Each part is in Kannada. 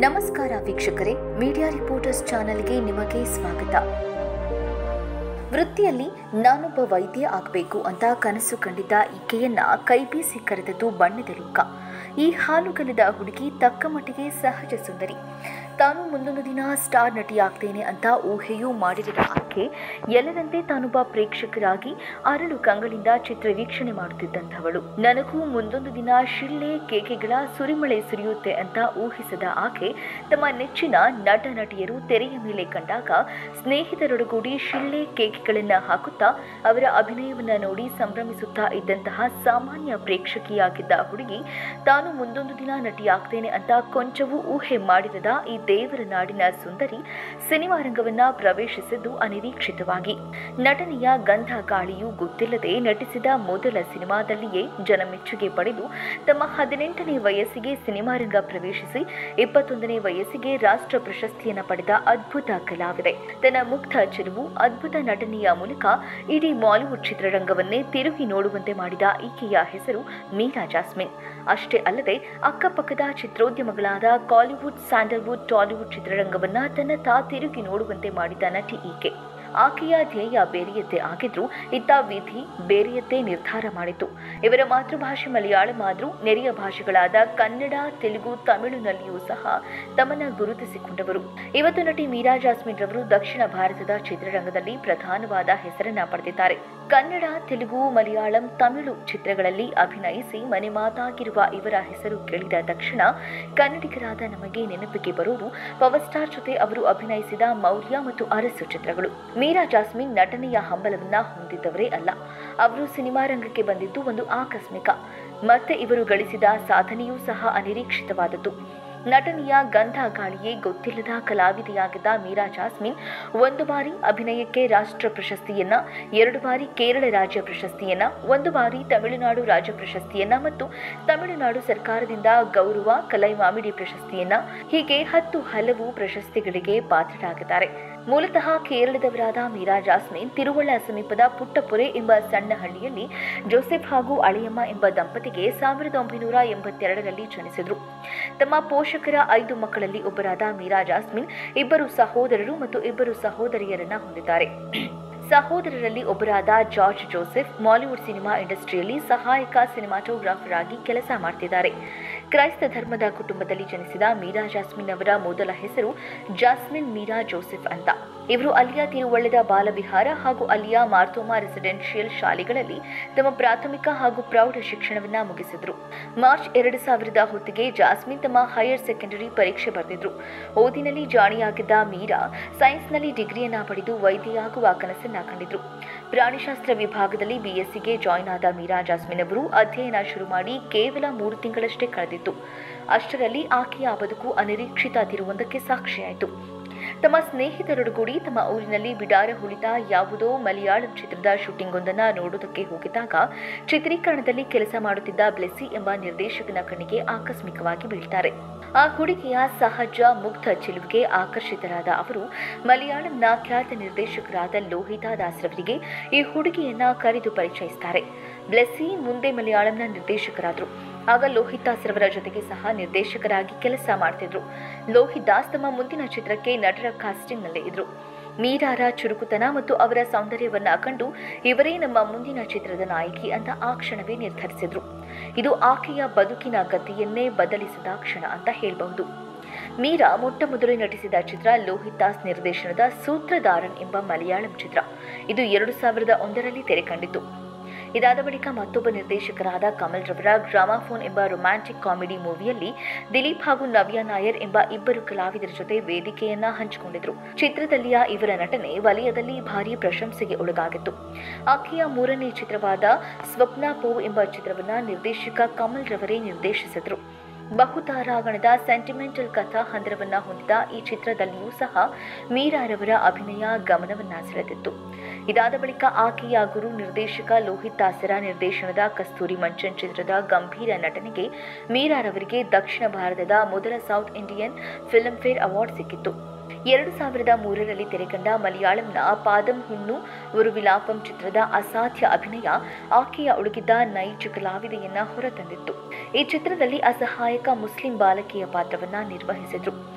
ನಮಸ್ಕಾರ ವೀಕ್ಷಕರೇ ಮೀಡಿಯಾ ರಿಪೋರ್ಟರ್ಸ್ ಚಾನೆಲ್ಗೆ ನಿಮಗೆ ಸ್ವಾಗತ ವೃತ್ತಿಯಲ್ಲಿ ನಾನೊಬ್ಬ ವೈದ್ಯ ಆಗಬೇಕು ಅಂತ ಕನಸು ಕಂಡಿದ್ದ ಈಕೆಯನ್ನ ಕೈಬೀಸಿ ಕರೆದದ್ದು ಬಣ್ಣದ ಲೋಕ ಈ ಹಾಲುಗಲ್ಲದ ಹುಡುಗಿ ತಕ್ಕ ಮಟ್ಟಿಗೆ ಸಹಜ ಸುಂದರಿ ತಾನು ಮುಂದೊಂದು ದಿನ ಸ್ಟಾರ್ ನಟಿಯಾಗ್ತೇನೆ ಅಂತ ಊಹೆಯೂ ಮಾಡಿರದ ಆಕೆ ಎಲ್ಲರಂತೆ ತಾನೊಬ್ಬ ಪ್ರೇಕ್ಷಕರಾಗಿ ಅರಳು ಕಂಗಳಿಂದ ಚಿತ್ರ ವೀಕ್ಷಣೆ ಮಾಡುತ್ತಿದ್ದಂಥವಳು ನನಗೂ ಮುಂದೊಂದು ದಿನ ಶಿಳ್ಳೆ ಕೇಕೆಗಳ ಸುರಿಮಳೆ ಸುರಿಯುತ್ತೆ ಅಂತ ಊಹಿಸದ ಆಕೆ ತಮ್ಮ ನೆಚ್ಚಿನ ನಟ ನಟಿಯರು ತೆರೆಯ ಮೇಲೆ ಕಂಡಾಗ ಸ್ನೇಹಿತರೊಡಗೂಡಿ ಶಿಳ್ಳೆ ಕೇಕೆಗಳನ್ನ ಹಾಕುತ್ತಾ ಅವರ ಅಭಿನಯವನ್ನ ನೋಡಿ ಸಂಭ್ರಮಿಸುತ್ತಾ ಇದ್ದಂತಹ ಸಾಮಾನ್ಯ ಪ್ರೇಕ್ಷಕಿಯಾಗಿದ್ದ ಹುಡುಗಿ ತಾನು ಮುಂದೊಂದು ದಿನ ನಟಿಯಾಗ್ತೇನೆ ಅಂತ ಕೊಂಚವೂ ಊಹೆ ಮಾಡಿರದ ಈ ದೇವರ ನಾಡಿನ ಸುಂದರಿ ಸಿನಿಮಾ ರಂಗವನ್ನ ಪ್ರವೇಶಿಸಿದ್ದು ಅನಿರೀಕ್ಷಿತವಾಗಿ ನಟನೆಯ ಗಂಧ ಗಾಳಿಯೂ ಗೊತ್ತಿಲ್ಲದೆ ನಟಿಸಿದ ಮೊದಲ ಸಿನಿಮಾದಲ್ಲಿಯೇ ಜನಮೆಚ್ಚುಗೆ ಪಡೆದು ತಮ್ಮ ಹದಿನೆಂಟನೇ ವಯಸ್ಸಿಗೆ ಸಿನಿಮಾ ರಂಗ ಪ್ರವೇಶಿಸಿ ಇಪ್ಪತ್ತೊಂದನೇ ವಯಸ್ಸಿಗೆ ರಾಷ್ಟ್ರ ಪ್ರಶಸ್ತಿಯನ್ನು ಪಡೆದ ಅದ್ಭುತ ಕಲಾವಿದೆ ತನ್ನ ಮುಗ್ಧ ಚೆಲುವು ಅದ್ಭುತ ನಟನೆಯ ಮೂಲಕ ಇಡೀ ಬಾಲಿವುಡ್ ಚಿತ್ರರಂಗವನ್ನೇ ತಿರುಗಿ ನೋಡುವಂತೆ ಮಾಡಿದ ಈಕೆಯ ಹೆಸರು ಮೀರಾ ಜಾಸ್ಮಿನ್ ಅಷ್ಟೇ ಅಲ್ಲದೆ ಅಕ್ಕಪಕ್ಕದ ಚಿತ್ರೋದ್ಯಮಗಳಾದ ಕಾಲಿವುಡ್ ಸ್ಯಾಂಡಲ್ವುಡ್ ಟಾಲಿವುಡ್ ಚಿತ್ರರಂಗವನ್ನ ತನ್ನ ತಾ ತಿರುಗಿ ನೋಡುವಂತೆ ಮಾಡಿದ ನಟಿ ಈಕೆ ಆಕೆಯ ಧ್ಯೇಯ ಬೇರೆಯದ್ದೇ ಆಗಿದ್ರೂ ಇತ್ತ ವಿಧಿ ಬೇರೆಯದ್ದೇ ನಿರ್ಧಾರ ಮಾಡಿತು ಇವರ ಮಾತೃಭಾಷೆ ಮಲಯಾಳಂ ಆದ್ರೂ ನೆರೆಯ ಭಾಷೆಗಳಾದ ಕನ್ನಡ ತೆಲುಗು ತಮಿಳುನಲ್ಲಿಯೂ ಸಹ ತಮ್ಮನ್ನ ಗುರುತಿಸಿಕೊಂಡವರು ಇವತ್ತು ನಟಿ ಮೀರಾ ಜಾಸ್ಮಿನ್ ರವರು ದಕ್ಷಿಣ ಭಾರತದ ಚಿತ್ರರಂಗದಲ್ಲಿ ಪ್ರಧಾನವಾದ ಹೆಸರನ್ನ ಪಡೆದಿದ್ದಾರೆ ಕನ್ನಡ ತೆಲುಗು ಮಲಯಾಳಂ ತಮಿಳು ಚಿತ್ರಗಳಲ್ಲಿ ಅಭಿನಯಿಸಿ ಮನೆ ಮಾತಾಗಿರುವ ಇವರ ಹೆಸರು ಕೇಳಿದ ತಕ್ಷಣ ಕನ್ನಡಿಗರಾದ ನಮಗೆ ನೆನಪಿಗೆ ಬರುವುದು ಪವರ್ ಸ್ಟಾರ್ ಜೊತೆ ಅವರು ಅಭಿನಯಿಸಿದ ಮೌರ್ಯ ಮತ್ತು ಅರಸು ಚಿತ್ರಗಳು ಮೀರಾ ಜಾಸ್ಮಿನ್ ನಟನೆಯ ಹಂಬಲವನ್ನ ಹೊಂದಿದ್ದವರೇ ಅಲ್ಲ ಅವರು ಸಿನಿಮಾ ರಂಗಕ್ಕೆ ಬಂದಿದ್ದು ಒಂದು ಆಕಸ್ಮಿಕ ಮತ್ತೆ ಇವರು ಗಳಿಸಿದ ಸಾಧನೆಯೂ ಸಹ ಅನಿರೀಕ್ಷಿತವಾದದ್ದು ನಟನೆಯ ಗಂಧ ಗಾಳಿಯೇ ಗೊತ್ತಿಲ್ಲದ ಕಲಾವಿದೆಯಾಗಿದ್ದ ಮೀರಾ ಜಾಸ್ಮಿನ್ ಒಂದು ಬಾರಿ ಅಭಿನಯಕ್ಕೆ ರಾಷ್ಟ್ರ ಪ್ರಶಸ್ತಿಯನ್ನ ಎರಡು ಬಾರಿ ಕೇರಳ ರಾಜ್ಯ ಪ್ರಶಸ್ತಿಯನ್ನ ಒಂದು ಬಾರಿ ತಮಿಳುನಾಡು ರಾಜ್ಯ ಪ್ರಶಸ್ತಿಯನ್ನ ಮತ್ತು ತಮಿಳುನಾಡು ಸರ್ಕಾರದಿಂದ ಗೌರವ ಕಲೈಮಾಮಿಡಿ ಪ್ರಶಸ್ತಿಯನ್ನ ಹೀಗೆ ಹತ್ತು ಹಲವು ಪ್ರಶಸ್ತಿಗಳಿಗೆ ಪಾತ್ರರಾಗಿದ್ದಾರೆ ಮೂಲತಃ ಕೇರಳದವರಾದ ಮೀರಾ ಜಾಸ್ಮಿನ್ ತಿರುವಳ್ಳ ಸಮೀಪದ ಪುಟ್ಟಪುರೆ ಎಂಬ ಸಣ್ಣ ಹಳ್ಳಿಯಲ್ಲಿ ಜೋಸೆಫ್ ಹಾಗೂ ಅಳಿಯಮ್ಮ ಎಂಬ ದಂಪತಿಗೆ ಸಾವಿರದ ಒಂಬೈನೂರ ಎಂಬತ್ತೆರಡರಲ್ಲಿ ಜನಿಸಿದ್ರು ತಮ್ಮ ಪೋಷಕರ ಐದು ಮಕ್ಕಳಲ್ಲಿ ಒಬ್ಬರಾದ ಮೀರಾ ಜಾಸ್ಮಿನ್ ಇಬ್ಬರು ಸಹೋದರರು ಮತ್ತು ಇಬ್ಬರು ಸಹೋದರಿಯರನ್ನ ಹೊಂದಿದ್ದಾರೆ ಸಹೋದರರಲ್ಲಿ ಒಬ್ಬರಾದ ಜಾರ್ಜ್ ಜೋಸೆಫ್ ಮಾಲಿವುಡ್ ಸಿನಿಮಾ ಇಂಡಸ್ಟ್ರಿಯಲ್ಲಿ ಸಹಾಯಕ ಸಿನಿಮಾಟೋಗ್ರಾಫರ್ ಆಗಿ ಕೆಲಸ ಮಾಡ್ತಿದ್ದಾರೆ ಕ್ರೈಸ್ತ ಧರ್ಮದ ಕುಟುಂಬದಲ್ಲಿ ಜನಿಸಿದ ಮೀರಾ ಜಾಸ್ಮಿನ್ ಅವರ ಮೊದಲ ಹೆಸರು ಜಾಸ್ಮಿನ್ ಮೀರಾ ಜೋಸೆಫ್ ಅಂತ ಇವರು ಅಲ್ಲಿಯ ತಿರುವಳ್ಳದ ಬಾಲವಿಹಾರ ಹಾಗೂ ಅಲ್ಲಿಯ ಮಾರ್ತೋಮಾ ರೆಸಿಡೆನ್ಷಿಯಲ್ ಶಾಲೆಗಳಲ್ಲಿ ತಮ್ಮ ಪ್ರಾಥಮಿಕ ಹಾಗೂ ಪ್ರೌಢ ಶಿಕ್ಷಣವನ್ನ ಮುಗಿಸಿದ್ರು ಮಾರ್ಚ್ ಎರಡು ಸಾವಿರದ ಹೊತ್ತಿಗೆ ಜಾಸ್ಮಿನ್ ತಮ್ಮ ಹೈಯರ್ ಸೆಕೆಂಡರಿ ಪರೀಕ್ಷೆ ಬರೆದಿದ್ರು ಓದಿನಲ್ಲಿ ಜಾಣಿಯಾಗಿದ್ದ ಮೀರಾ ಸೈನ್ಸ್ನಲ್ಲಿ ಡಿಗ್ರಿಯನ್ನ ಪಡೆದು ವೈದ್ಯೆಯಾಗುವ ಕನಸನ್ನ ಕಂಡಿದ್ರು ಪ್ರಾಣಿಶಾಸ್ತ್ರ ವಿಭಾಗದಲ್ಲಿ ಬಿಎಸ್ಸಿಗೆ ಜಾಯ್ನ್ ಆದ ಮೀರಾ ಜಾಸ್ಮಿನ್ ಅವರು ಅಧ್ಯಯನ ಶುರು ಮಾಡಿ ಕೇವಲ ಮೂರು ತಿಂಗಳಷ್ಟೇ ಕಳೆದಿತ್ತು ಅಷ್ಟರಲ್ಲಿ ಆಕೆಯ ಬದುಕು ಅನಿರೀಕ್ಷಿತ ತಿರುವೊಂದಕ್ಕೆ ಸಾಕ್ಷಿಯಾಯಿತು ತಮ್ಮ ಸ್ನೇಹಿತರೊಡಗೂಡಿ ತಮ್ಮ ಊರಿನಲ್ಲಿ ಬಿಡಾರ ಹುಳಿತ ಯಾವುದೋ ಮಲಯಾಳಂ ಚಿತ್ರದ ಶೂಟಿಂಗ್ ಒಂದನ್ನ ನೋಡೋದಕ್ಕೆ ಹೋಗಿದ್ದಾಗ ಚಿತ್ರೀಕರಣದಲ್ಲಿ ಕೆಲಸ ಮಾಡುತ್ತಿದ್ದ ಬ್ಲೆಸ್ಸಿ ಎಂಬ ನಿರ್ದೇಶಕನ ಕಣ್ಣಿಗೆ ಆಕಸ್ಮಿಕವಾಗಿ ಬೀಳ್ತಾರೆ ಆ ಹುಡುಗಿಯ ಸಹಜ ಮುಗ್ಧ ಚೆಲುವಿಗೆ ಆಕರ್ಷಿತರಾದ ಅವರು ಮಲಯಾಳಂನ ಖ್ಯಾತ ನಿರ್ದೇಶಕರಾದ ಲೋಹಿತಾ ದಾಸ್ರವರಿಗೆ ಈ ಹುಡುಗಿಯನ್ನ ಕರೆದು ಪರಿಚಯಿಸ್ತಾರೆ ಬ್ಲೆಸ್ಸಿ ಮುಂದೆ ಮಲಯಾಳಂನ ನಿರ್ದೇಶಕರಾದರು ಆಗ ಲೋಹಿತಾಸ್ ರವರ ಜೊತೆಗೆ ಸಹ ನಿರ್ದೇಶಕರಾಗಿ ಕೆಲಸ ಮಾಡ್ತಿದ್ರು ಲೋಹಿದಾಸ್ ತಮ್ಮ ಮುಂದಿನ ಚಿತ್ರಕ್ಕೆ ನಟರ ಕಾಸ್ಟಿಂಗ್ನಲ್ಲೇ ಇದ್ರು ಮೀರಾರ ಚುರುಕುತನ ಮತ್ತು ಅವರ ಸೌಂದರ್ಯವನ್ನ ಕಂಡು ಇವರೇ ನಮ್ಮ ಮುಂದಿನ ಚಿತ್ರದ ನಾಯಕಿ ಅಂತ ಆ ಕ್ಷಣವೇ ನಿರ್ಧರಿಸಿದ್ರು ಇದು ಆಕೆಯ ಬದುಕಿನ ಗತಿಯನ್ನೇ ಬದಲಿಸಿದ ಕ್ಷಣ ಅಂತ ಹೇಳಬಹುದು ಮೀರಾ ಮೊಟ್ಟ ಮೊದಲು ನಟಿಸಿದ ಚಿತ್ರ ಲೋಹಿತಾಸ್ ನಿರ್ದೇಶನದ ಸೂತ್ರಧಾರನ್ ಎಂಬ ಮಲಯಾಳಂ ಚಿತ್ರ ಇದು ಎರಡು ಸಾವಿರದ ಒಂದರಲ್ಲಿ ತೆರೆ ಕಂಡಿತು ಇದಾದ ಬಳಿಕ ಮತ್ತೊಬ್ಬ ನಿರ್ದೇಶಕರಾದ ಕಮಲ್ ರವರ ಗ್ರಾಮಾಫೋನ್ ಎಂಬ ರೊಮ್ಯಾಂಟಿಕ್ ಕಾಮಿಡಿ ಮೂವಿಯಲ್ಲಿ ದಿಲೀಪ್ ಹಾಗೂ ನವ್ಯ ನಾಯರ್ ಎಂಬ ಇಬ್ಬರು ಕಲಾವಿದರ ಜೊತೆ ವೇದಿಕೆಯನ್ನ ಹಂಚಿಕೊಂಡಿದ್ರು ಚಿತ್ರದಲ್ಲಿಯ ಇವರ ನಟನೆ ವಲಯದಲ್ಲಿ ಭಾರಿ ಪ್ರಶಂಸೆಗೆ ಒಳಗಾಗಿತ್ತು ಆಕೆಯ ಮೂರನೇ ಚಿತ್ರವಾದ ಸ್ವಪ್ನ ಪೋ ಎಂಬ ಚಿತ್ರವನ್ನ ನಿರ್ದೇಶಕ ಕಮಲ್ ರವರೇ ನಿರ್ದೇಶಿಸಿದ್ರು ಬಹುತಾರಾಗಣದ ಸೆಂಟಿಮೆಂಟಲ್ ಕಥಾ ಹಂದರವನ್ನ ಹೊಂದಿದ ಈ ಚಿತ್ರದಲ್ಲಿಯೂ ಸಹ ಮೀರಾರವರ ಅಭಿನಯ ಗಮನವನ್ನ ಸೆಳೆದಿತ್ತು ಇದಾದ ಬಳಿಕ ಆಕೆಯ ಗುರು ನಿರ್ದೇಶಕ ಲೋಹಿತ್ ದಾಸರ ನಿರ್ದೇಶನದ ಕಸ್ತೂರಿ ಮಂಚನ್ ಚಿತ್ರದ ಗಂಭೀರ ನಟನೆಗೆ ಮೀರಾರವರಿಗೆ ದಕ್ಷಿಣ ಭಾರತದ ಮೊದಲ South Indian Filmfare award ಸಿಕ್ಕಿತ್ತು ಎರಡು ಸಾವಿರದ ಮೂರರಲ್ಲಿ ತೆರೆಕಂಡ ಮಲಯಾಳಂನ ಪಾದಂ ಹುಣ್ಣು ಒಂದು ವಿಲಾಪಂ ಚಿತ್ರದ ಅಸಾಧ್ಯ ಅಭಿನಯ ಆಕೆಯ ಉಳುಗಿದ್ದ ನೈಜ ಕಲಾವಿದೆಯನ್ನ ಹೊರತಂದಿತ್ತು ಈ ಚಿತ್ರದಲ್ಲಿ ಅಸಹಾಯಕ ಮುಸ್ಲಿಂ ಬಾಲಕಿಯ ಪಾತ್ರವನ್ನ ನಿರ್ವಹಿಸಿದ್ರು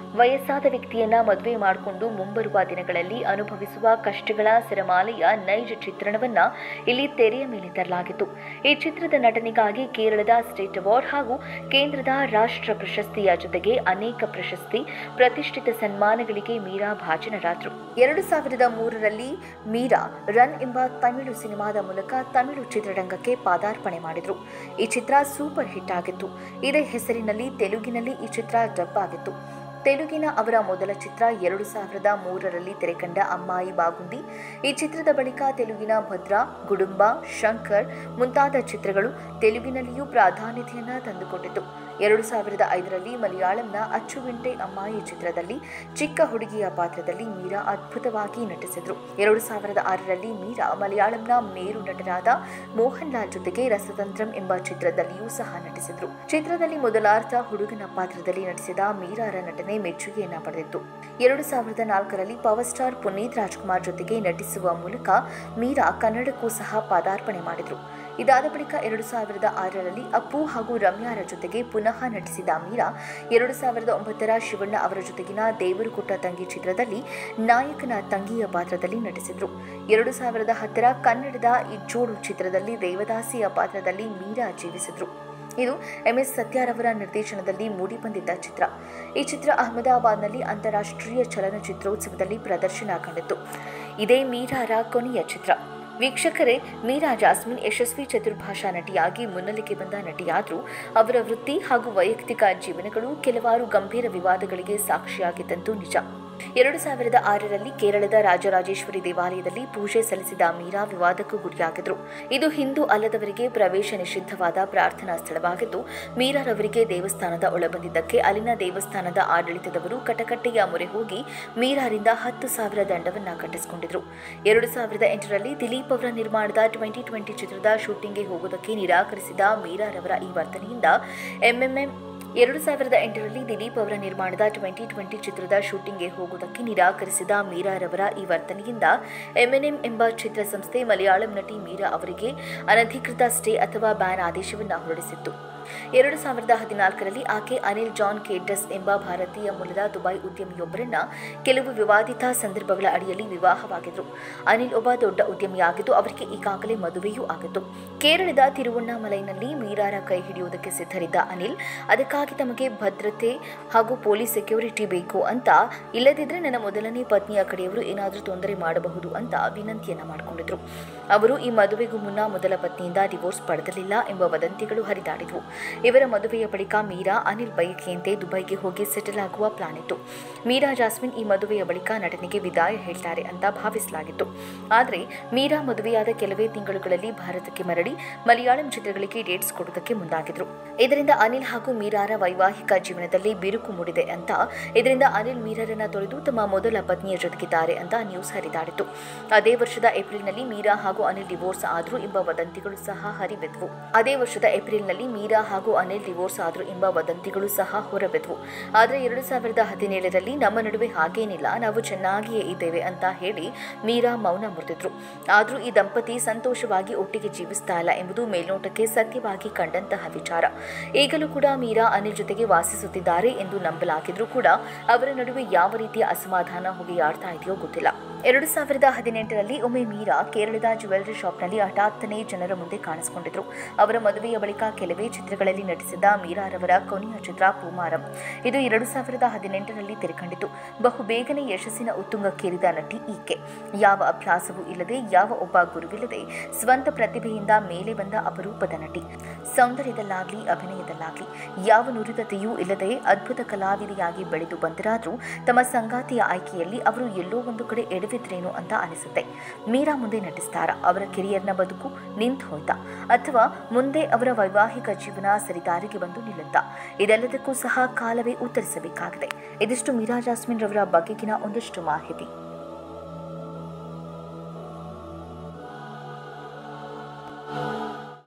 ವಯಸ್ಸಾದ ವ್ಯಕ್ತಿಯನ್ನ ಮದುವೆ ಮಾಡಿಕೊಂಡು ಮುಂಬರುವ ದಿನಗಳಲ್ಲಿ ಅನುಭವಿಸುವ ಕಷ್ಟಗಳ ಸರಮಾಲೆಯ ನೈಜ ಚಿತ್ರಣವನ್ನ ಇಲ್ಲಿ ತೆರೆಯ ಮೇಲೆ ತರಲಾಗಿತ್ತು ಈ ಚಿತ್ರದ ನಟನೆಗಾಗಿ ಕೇರಳದ ಸ್ಟೇಟ್ ಅವಾರ್ಡ್ ಹಾಗೂ ಕೇಂದ್ರದ ರಾಷ್ಟ್ರ ಪ್ರಶಸ್ತಿಯ ಜೊತೆಗೆ ಅನೇಕ ಪ್ರಶಸ್ತಿ ಪ್ರತಿಷ್ಠಿತ ಸನ್ಮಾನಗಳಿಗೆ ಮೀರಾ ಭಾಜನರಾದರು ಎರಡು ಸಾವಿರದ ಮೂರರಲ್ಲಿ ಮೀರಾ ರನ್ ಎಂಬ ತಮಿಳು ಸಿನಿಮಾದ ಮೂಲಕ ತಮಿಳು ಚಿತ್ರರಂಗಕ್ಕೆ ಪಾದಾರ್ಪಣೆ ಮಾಡಿದ್ರು ಈ ಚಿತ್ರ ಸೂಪರ್ ಹಿಟ್ ಆಗಿತ್ತು ಇದೇ ಹೆಸರಿನಲ್ಲಿ ತೆಲುಗಿನಲ್ಲಿ ಈ ಚಿತ್ರ ಡಬ್ ಆಗಿತ್ತು ತೆಲುಗಿನ ಅವರ ಮೊದಲ ಚಿತ್ರ ಎರಡು ಸಾವಿರದ ಮೂರರಲ್ಲಿ ತೆರೆಕಂಡ ಅಮ್ಮಾಯಿ ಬಾಗುಂದಿ ಈ ಚಿತ್ರದ ಬಳಿಕ ತೆಲುಗಿನ ಭದ್ರಾ ಗುಡುಂಬ ಶಂಕರ್ ಮುಂತಾದ ಚಿತ್ರಗಳು ತೆಲುಗಿನಲ್ಲಿಯೂ ಪ್ರಾಧಾನ್ಯತೆಯನ್ನ ತಂದುಕೊಟ್ಟಿತು ಎರಡು ಸಾವಿರದ ಐದರಲ್ಲಿ ಮಲಯಾಳಂನ ಅಚ್ಚುವಿಂಟೆ ಅಮ್ಮಾಯಿ ಚಿತ್ರದಲ್ಲಿ ಚಿಕ್ಕ ಹುಡುಗಿಯ ಪಾತ್ರದಲ್ಲಿ ಮೀರಾ ಅದ್ಭುತವಾಗಿ ನಟಿಸಿದ್ರು ಎರಡು ಸಾವಿರದ ಆರರಲ್ಲಿ ಮೀರಾ ಮಲಯಾಳಂನ ಮೇರು ನಟರಾದ ಮೋಹನ್ ಲಾಲ್ ಜೊತೆಗೆ ರಸತಂತ್ರಂ ಎಂಬ ಚಿತ್ರದಲ್ಲಿಯೂ ಸಹ ನಟಿಸಿದ್ರು ಚಿತ್ರದಲ್ಲಿ ಮೊದಲಾರ್ಧ ಹುಡುಗನ ಪಾತ್ರದಲ್ಲಿ ನಟಿಸಿದ ಮೀರಾರ ನಟನೆ ಮೆಚ್ಚುಗೆಯನ್ನ ಪಡೆದಿತ್ತು ಎರಡು ಸಾವಿರದ ನಾಲ್ಕರಲ್ಲಿ ಪವರ್ ಸ್ಟಾರ್ ಪುನೀತ್ ರಾಜ್ಕುಮಾರ್ ಜೊತೆಗೆ ನಟಿಸುವ ಮೂಲಕ ಮೀರಾ ಕನ್ನಡಕ್ಕೂ ಸಹ ಪಾದಾರ್ಪಣೆ ಮಾಡಿದ್ರು ಇದಾದ ಬಳಿಕ ಎರಡು ಸಾವಿರದ ಆರರಲ್ಲಿ ಅಪ್ಪು ಹಾಗೂ ರಮ್ಯಾರ ಜೊತೆಗೆ ಪುನಃ ನಟಿಸಿದ ಮೀರಾ ಎರಡು ಸಾವಿರದ ಒಂಬತ್ತರ ಶಿವಣ್ಣ ಅವರ ಜೊತೆಗಿನ ದೇವರು ಕೊಟ್ಟ ತಂಗಿ ಚಿತ್ರದಲ್ಲಿ ನಾಯಕನ ತಂಗಿಯ ಪಾತ್ರದಲ್ಲಿ ನಟಿಸಿದ್ರು ಎರಡು ಸಾವಿರದ ಹತ್ತರ ಕನ್ನಡದ ಇಜ್ಜೋಡು ಚಿತ್ರದಲ್ಲಿ ದೇವದಾಸಿಯ ಪಾತ್ರದಲ್ಲಿ ಮೀರಾ ಜೀವಿಸಿದ್ರು ಇದು ಎಂಎಸ್ ಸತ್ಯಾರವರ ನಿರ್ದೇಶನದಲ್ಲಿ ಮೂಡಿಬಂದಿದ್ದ ಚಿತ್ರ ಈ ಚಿತ್ರ ಅಹಮದಾಬಾದ್ನಲ್ಲಿ ಅಂತಾರಾಷ್ಟ್ರೀಯ ಚಲನಚಿತ್ರೋತ್ಸವದಲ್ಲಿ ಪ್ರದರ್ಶನ ಕಂಡಿತು ಇದೇ ಮೀರಾರ ಕೊನೆಯ ಚಿತ್ರ ವೀಕ್ಷಕರೇ ಮೀರಾ ಜಾಸ್ಮಿನ್ ಯಶಸ್ವಿ ಚತುರ್ಭಾಷಾ ನಟಿಯಾಗಿ ಮುನ್ನೆಲೆಗೆ ಬಂದ ನಟಿಯಾದರೂ ಅವರ ವೃತ್ತಿ ಹಾಗೂ ವೈಯಕ್ತಿಕ ಜೀವನಗಳು ಕೆಲವಾರು ಗಂಭೀರ ವಿವಾದಗಳಿಗೆ ಸಾಕ್ಷಿಯಾಗಿದ್ದಂತೂ ನಿಜ ಎರಡು ಸಾವಿರದ ಆರರಲ್ಲಿ ಕೇರಳದ ರಾಜರಾಜೇಶ್ವರಿ ದೇವಾಲಯದಲ್ಲಿ ಪೂಜೆ ಸಲ್ಲಿಸಿದ ಮೀರಾ ವಿವಾದಕ್ಕೂ ಗುರಿಯಾಗಿದ್ರು ಇದು ಹಿಂದೂ ಅಲ್ಲದವರಿಗೆ ಪ್ರವೇಶ ನಿಷಿದ್ಧವಾದ ಪ್ರಾರ್ಥನಾ ಸ್ಥಳವಾಗಿದ್ದು ಮೀರಾರವರಿಗೆ ದೇವಸ್ಥಾನದ ಒಳಬಂದಿದ್ದಕ್ಕೆ ಅಲ್ಲಿನ ದೇವಸ್ಥಾನದ ಆಡಳಿತದವರು ಕಟಕಟ್ಟೆಯ ಮೊರೆ ಹೋಗಿ ಮೀರಾರಿಂದ ಹತ್ತು ಸಾವಿರ ದಂಡವನ್ನ ಕಟ್ಟಿಸಿಕೊಂಡಿದ್ರು ಎರಡು ಸಾವಿರದ ಎಂಟರಲ್ಲಿ ದಿಲೀಪ್ ಅವರ ನಿರ್ಮಾಣದ ಟ್ವೆಂಟಿ ಟ್ವೆಂಟಿ ಚಿತ್ರದ ಶೂಟಿಂಗ್ಗೆ ಹೋಗುವುದಕ್ಕೆ ನಿರಾಕರಿಸಿದ ಮೀರಾರವರ ಈ ವರ್ತನೆಯಿಂದ ಎಂಎಂಎಂ ಎರಡು ಸಾವಿರದ ಎಂಟರಲ್ಲಿ ದಿಲೀಪ್ ಅವರ ನಿರ್ಮಾಣದ ಟ್ವೆಂಟಿ ಟ್ವೆಂಟಿ ಚಿತ್ರದ ಶೂಟಿಂಗ್ಗೆ ಹೋಗುವುದಕ್ಕೆ ನಿರಾಕರಿಸಿದ ಮೀರಾರವರ ಈ ವರ್ತನೆಯಿಂದ ಎಂಎನ್ಎಂ ಎಂಬ ಚಿತ್ರಸಂಸ್ಥೆ ಮಲಯಾಳಂ ನಟಿ ಮೀರಾ ಅವರಿಗೆ ಅನಧಿಕೃತ ಸ್ಟೇ ಅಥವಾ ಬ್ಯಾನ್ ಆದೇಶವನ್ನು ಹೊರಡಿಸಿತ್ತು ಎರಡು ಸಾವಿರದ ಹದಿನಾಲ್ಕರಲ್ಲಿ ಆಕೆ ಅನಿಲ್ ಜಾನ್ ಕೇಡ್ಡಸ್ ಎಂಬ ಭಾರತೀಯ ಮೂಲದ ದುಬೈ ಉದ್ಯಮಿಯೊಬ್ಬರನ್ನ ಕೆಲವು ವಿವಾದಿತ ಸಂದರ್ಭಗಳ ಅಡಿಯಲ್ಲಿ ವಿವಾಹವಾಗಿದ್ರು ಅನಿಲ್ ಒಬ್ಬ ದೊಡ್ಡ ಉದ್ಯಮಿಯಾಗಿದ್ದು ಅವರಿಗೆ ಈಗಾಗಲೇ ಮದುವೆಯೂ ಆಗಿತ್ತು ಕೇರಳದ ತಿರುವಣ್ಣಾಮಲೈನಲ್ಲಿ ಮೀರಾರ ಕೈ ಹಿಡಿಯುವುದಕ್ಕೆ ಸಿದ್ಧರಿದ್ದ ಅನಿಲ್ ಅದಕ್ಕಾಗಿ ತಮಗೆ ಭದ್ರತೆ ಹಾಗೂ ಪೊಲೀಸ್ ಸೆಕ್ಯೂರಿಟಿ ಬೇಕು ಅಂತ ಇಲ್ಲದಿದ್ರೆ ನನ್ನ ಮೊದಲನೇ ಪತ್ನಿಯ ಕಡೆಯವರು ಏನಾದರೂ ತೊಂದರೆ ಮಾಡಬಹುದು ಅಂತ ವಿನಂತಿಯನ್ನ ಮಾಡಿಕೊಂಡಿದ್ರು ಅವರು ಈ ಮದುವೆಗೂ ಮುನ್ನ ಮೊದಲ ಪತ್ನಿಯಿಂದ ಡಿವೋರ್ಸ್ ಪಡೆದಿರಲಿಲ್ಲ ಎಂಬ ವದಂತಿಗಳು ಹರಿದಾಡಿದ್ವು ಇವರ ಮದುವೆಯ ಬಳಿಕ ಮೀರಾ ಅನಿಲ್ ಬೈಕಿಯಂತೆ ದುಬೈಗೆ ಹೋಗಿ ಸೆಟಲ್ ಆಗುವ ಪ್ಲಾನ್ ಇತ್ತು ಮೀರಾ ಜಾಸ್ಮಿನ್ ಈ ಮದುವೆಯ ಬಳಿಕ ನಟನೆಗೆ ವಿದಾಯ ಹೇಳ್ತಾರೆ ಅಂತ ಭಾವಿಸಲಾಗಿತ್ತು ಆದರೆ ಮೀರಾ ಮದುವೆಯಾದ ಕೆಲವೇ ತಿಂಗಳುಗಳಲ್ಲಿ ಭಾರತಕ್ಕೆ ಮರಳಿ ಮಲಯಾಳಂ ಚಿತ್ರಗಳಿಗೆ ಡೇಟ್ಸ್ ಕೊಡುವುದಕ್ಕೆ ಮುಂದಾಗಿದ್ರು ಇದರಿಂದ ಅನಿಲ್ ಹಾಗೂ ಮೀರಾರ ವೈವಾಹಿಕ ಜೀವನದಲ್ಲಿ ಬಿರುಕು ಮೂಡಿದೆ ಅಂತ ಇದರಿಂದ ಅನಿಲ್ ಮೀರರನ್ನ ತೊರೆದು ತಮ್ಮ ಮೊದಲ ಪತ್ನಿಯ ಜೊತೆಗಿದ್ದಾರೆ ಅಂತ ನ್ಯೂಸ್ ಹರಿದಾಡಿತು ಅದೇ ವರ್ಷದ ಏಪ್ರಿಲ್ನಲ್ಲಿ ಮೀರಾ ಹಾಗೂ ಅನಿಲ್ ಡಿವೋರ್ಸ್ ಆದ್ರು ಎಂಬ ವದಂತಿಗಳು ಸಹ ಹರಿಬಿದ್ವು ಅದೇ ವರ್ಷದ ಏಪ್ರಿಲ್ನಲ್ಲಿ ಮೀರಾ ಹಾಗೂ ಅನಿಲ್ ಡಿವೋರ್ಸ್ ಆದ್ರು ಎಂಬ ವದಂತಿಗಳು ಸಹ ಹೊರಬಿದ್ವು ಆದರೆ ಎರಡು ಸಾವಿರದ ಹದಿನೇಳರಲ್ಲಿ ನಮ್ಮ ನಡುವೆ ಹಾಗೇನಿಲ್ಲ ನಾವು ಚೆನ್ನಾಗಿಯೇ ಇದ್ದೇವೆ ಅಂತ ಹೇಳಿ ಮೀರಾ ಮೌನ ಮುರಿದಿದ್ರು ಆದರೂ ಈ ದಂಪತಿ ಸಂತೋಷವಾಗಿ ಒಟ್ಟಿಗೆ ಜೀವಿಸ್ತಾ ಇಲ್ಲ ಎಂಬುದು ಮೇಲ್ನೋಟಕ್ಕೆ ಸತ್ಯವಾಗಿ ಕಂಡಂತಹ ವಿಚಾರ ಈಗಲೂ ಕೂಡ ಮೀರಾ ಅನಿಲ್ ಜೊತೆಗೆ ವಾಸಿಸುತ್ತಿದ್ದಾರೆ ಎಂದು ನಂಬಲಾಗಿದ್ರೂ ಕೂಡ ಅವರ ನಡುವೆ ಯಾವ ರೀತಿಯ ಅಸಮಾಧಾನ ಹೊಗೆಯಾಡ್ತಾ ಇದೆಯೋ ಗೊತ್ತಿಲ್ಲ ಎರಡು ಸಾವಿರದ ಹದಿನೆಂಟರಲ್ಲಿ ಒಮ್ಮೆ ಮೀರಾ ಕೇರಳದ ಜ್ಯುವೆಲರಿ ಶಾಪ್ನಲ್ಲಿ ಹಠಾತ್ತನೇ ಜನರ ಮುಂದೆ ಕಾಣಿಸಿಕೊಂಡಿದ್ರು ಅವರ ಮದುವೆಯ ಬಳಿಕ ಕೆಲವೇ ಚಿತ್ರಗಳಲ್ಲಿ ನಟಿಸಿದ ಮೀರಾರವರ ಕೊನೆಯ ಚಿತ್ರ ಪೂಮಾರಂ ಇದು ಎರಡು ಸಾವಿರದ ಹದಿನೆಂಟರಲ್ಲಿ ತೆರೆಕಂಡಿತು ಬಹು ಬೇಗನೆ ಯಶಸ್ಸಿನ ಉತ್ತುಂಗಕ್ಕೇರಿದ ನಟಿ ಈಕೆ ಯಾವ ಅಭ್ಯಾಸವೂ ಇಲ್ಲದೆ ಯಾವ ಒಬ್ಬ ಗುರುವಿಲ್ಲದೆ ಸ್ವಂತ ಪ್ರತಿಭೆಯಿಂದ ಮೇಲೆ ಬಂದ ಅಪರೂಪದ ನಟಿ ಸೌಂದರ್ಯದಲ್ಲಾಗ್ಲಿ ಅಭಿನಯದಲ್ಲಾಗ್ಲಿ ಯಾವ ನುರಿತತೆಯೂ ಇಲ್ಲದೆ ಅದ್ಭುತ ಕಲಾವಿದೆಯಾಗಿ ಬೆಳೆದು ಬಂದಿರಾದ್ರೂ ತಮ್ಮ ಸಂಗಾತಿಯ ಆಯ್ಕೆಯಲ್ಲಿ ಅವರು ಎಲ್ಲೋ ಒಂದು ಕಡೆ ಎಡವಿದ್ರೇನೋ ಅಂತ ಅನಿಸುತ್ತೆ ಮೀರಾ ಮುಂದೆ ನಟಿಸ್ತಾರ ಅವರ ಕೆರಿಯರ್ನ ಬದುಕು ನಿಂತು ಹೋಯ್ತಾ ಅಥವಾ ಮುಂದೆ ಅವರ ವೈವಾಹಿಕ ಜೀವನ ಸರಿದಾರಿಗೆ ಬಂದು ನಿಲ್ಲುತ್ತಾ ಇದೆಲ್ಲದಕ್ಕೂ ಸಹ ಕಾಲವೇ ಉತ್ತರಿಸಬೇಕಾಗಿದೆ ಇದಿಷ್ಟು ಮೀರಾ ಜಾಸ್ಮಿನ್ ರವರ ಬಗೆಗಿನ ಒಂದಷ್ಟು ಮಾಹಿತಿ